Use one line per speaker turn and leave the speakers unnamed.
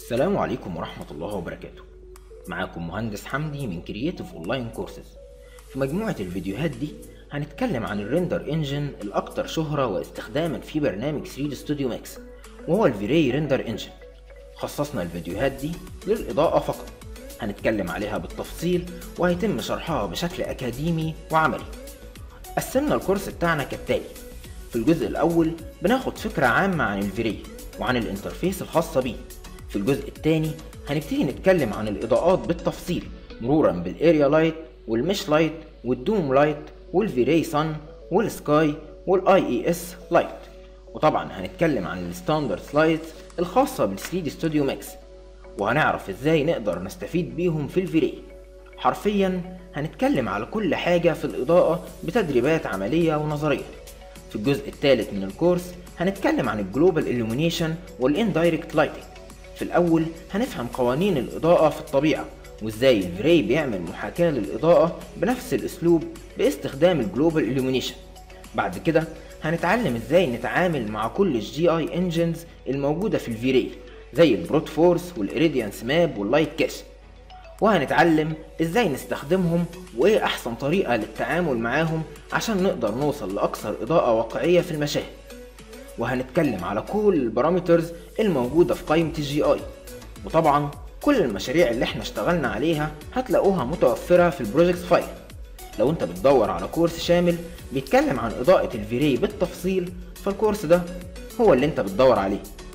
السلام عليكم ورحمة الله وبركاته معاكم مهندس حمدي من كرييتيف اونلاين كورسز في مجموعة الفيديوهات دي هنتكلم عن الريندر انجن الاكثر شهرة واستخداما في برنامج 3 ستوديو ماكس وهو الفيري ريندر انجن خصصنا الفيديوهات دي للإضاءة فقط هنتكلم عليها بالتفصيل وهيتم شرحها بشكل أكاديمي وعملي قسمنا الكورس بتاعنا كالتالي في الجزء الأول بناخد فكرة عامة عن الفيري وعن الانترفيس الخاصة بيه في الجزء الثاني هنبتدي نتكلم عن الإضاءات بالتفصيل مرورا بالاريا لايت والمش لايت والدوم لايت والفيري سان والسكاي والاي اي اس لايت وطبعا هنتكلم عن الستاندرد سلايدز الخاصة بال 3 ستوديو ماكس وهنعرف ازاي نقدر نستفيد بيهم في الفيري حرفيا هنتكلم على كل حاجة في الإضاءة بتدريبات عملية ونظرية في الجزء الثالث من الكورس هنتكلم عن الجلوبال illumination والاندايركت لايتنج في الأول هنفهم قوانين الإضاءة في الطبيعة وازاي الفيري بيعمل محاكاة للإضاءة بنفس الأسلوب باستخدام الجلوبال illumination بعد كده هنتعلم ازاي نتعامل مع كل الجي اي انجنز الموجودة في الفيري زي البروت فورس والإيريديانس ماب واللايت كاش وهنتعلم ازاي نستخدمهم وايه احسن طريقة للتعامل معاهم عشان نقدر نوصل لاكثر اضاءة واقعية في المشاهد وهنتكلم على كل البارامترز الموجودة في قائمة الجي اي وطبعا كل المشاريع اللي احنا اشتغلنا عليها هتلاقوها متوفرة في البروجكت فايل لو انت بتدور على كورس شامل بيتكلم عن اضاءة الفيري بالتفصيل فالكورس ده هو اللي انت بتدور عليه